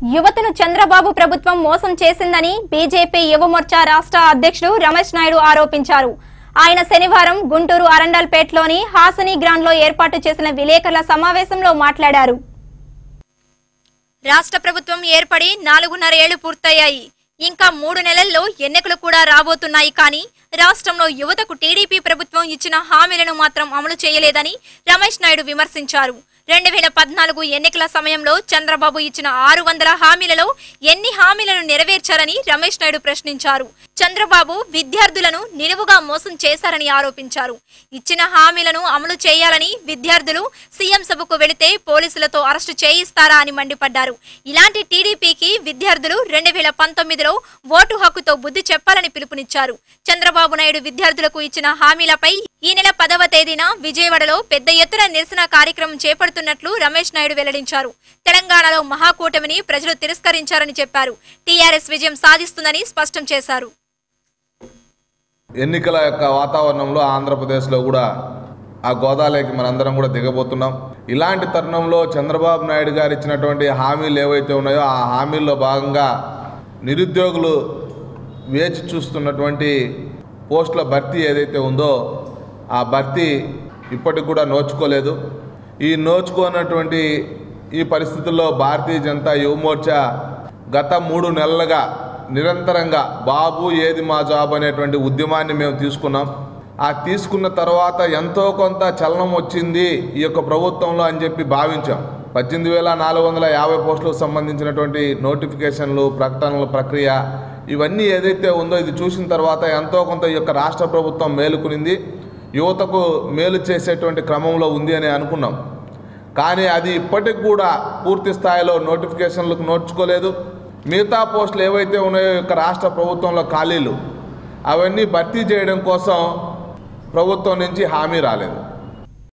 యువతను చంద్రబాబు ప్రభుత్వం మోసం చేసిందని బీజేపీ యువమోర్చా రాష్ట్ర అధ్యక్షుడు రమేష్ నాయుడు ఆరోపించారు ఆయన శనివారం గుంటూరు అరండల్పేటలోని హాసని గ్రౌండ్ లో ఏర్పాటు చేసిన విలేకరుల సమావేశంలో మాట్లాడారు రాష్ట్ర ప్రభుత్వం ఏర్పడి నాలుగున్నర ఏళ్లు పూర్తయ్యాయి ఇంకా మూడు నెలల్లో ఎన్నికలు కూడా రాబోతున్నాయి కానీ రాష్ట్రంలో యువతకు టీడీపీ ప్రభుత్వం ఇచ్చిన హామీలను మాత్రం అమలు చేయలేదని రమేష్ నాయుడు విమర్శించారు రెండు వేల పద్నాలుగు ఎన్నికల సమయంలో చంద్రబాబు ఇచ్చిన ఆరు వందల హామీలలో ఎన్ని హామీలను నెరవేర్చారని రమేష్ నాయుడు ప్రశ్నించారు చంద్రబాబు విద్యార్థులను నిలువుగా మోసం చేశారని ఆరోపించారు ఇచ్చిన హామీలను అమలు చేయాలని విద్యార్థులు సీఎం సభకు వెళితే పోలీసులతో అరెస్టు చేయిస్తారా అని మండిపడ్డారు ఇలాంటి టీడీపీకి విద్యార్థులు రెండు వేల పంతొమ్మిదిలో ఓటు హక్కుతో బుద్ధి చెప్పాలని పిలుపునిచ్చారు చంద్రబాబు నాయుడు విద్యార్థులకు ఇచ్చిన హామీలపై ఈ నెల పదవ తేదీన విజయవాడలో పెద్ద ఎత్తున నిరసన కార్యక్రమం చేపడుతున్నట్లు రమేష్ నాయుడు వెల్లడించారు తెలంగాణలో మహాకూటమిని ప్రజలు తిరస్కరించారని చెప్పారు టీఆర్ఎస్ విజయం సాధిస్తుందని స్పష్టం చేశారు ఎన్నికల యొక్క వాతావరణంలో ఆంధ్రప్రదేశ్లో కూడా ఆ గోదావరికి మనందరం కూడా దిగబోతున్నాం ఇలాంటి తరుణంలో చంద్రబాబు నాయుడు గారు ఇచ్చినటువంటి హామీలు ఏవైతే ఉన్నాయో ఆ హామీల్లో భాగంగా నిరుద్యోగులు వేచి చూస్తున్నటువంటి పోస్టుల భర్తీ ఏదైతే ఉందో ఆ భర్తీ ఇప్పటికి కూడా నోచుకోలేదు ఈ నోచుకోనటువంటి ఈ పరిస్థితుల్లో భారతీయ జనతా యువమోర్చా గత మూడు నెలలుగా నిరంతరంగా బాబు ఏది మా జాబ్ అనేటువంటి ఉద్యమాన్ని మేము తీసుకున్నాం ఆ తీసుకున్న తర్వాత ఎంతో కొంత చలనం వచ్చింది ఈ యొక్క ప్రభుత్వంలో అని చెప్పి భావించాం పద్దెనిమిది వేల నాలుగు వందల యాభై పోస్టులకు సంబంధించినటువంటి నోటిఫికేషన్లు ప్రకటనల ప్రక్రియ ఇవన్నీ ఏదైతే ఉందో ఇది చూసిన తర్వాత ఎంతో కొంత ఈ యొక్క రాష్ట్ర ప్రభుత్వం మేలుకునింది యువతకు మేలు చేసేటువంటి క్రమంలో ఉంది అని అనుకున్నాం కానీ అది ఇప్పటికి కూడా పూర్తి స్థాయిలో నోటిఫికేషన్లకు నోడ్చుకోలేదు మిగతా పోస్టులు ఏవైతే ఉన్నాయో ఈ యొక్క రాష్ట్ర ప్రభుత్వంలో ఖాళీలు అవన్నీ భర్తీ చేయడం కోసం ప్రభుత్వం నుంచి హామీ రాలేదు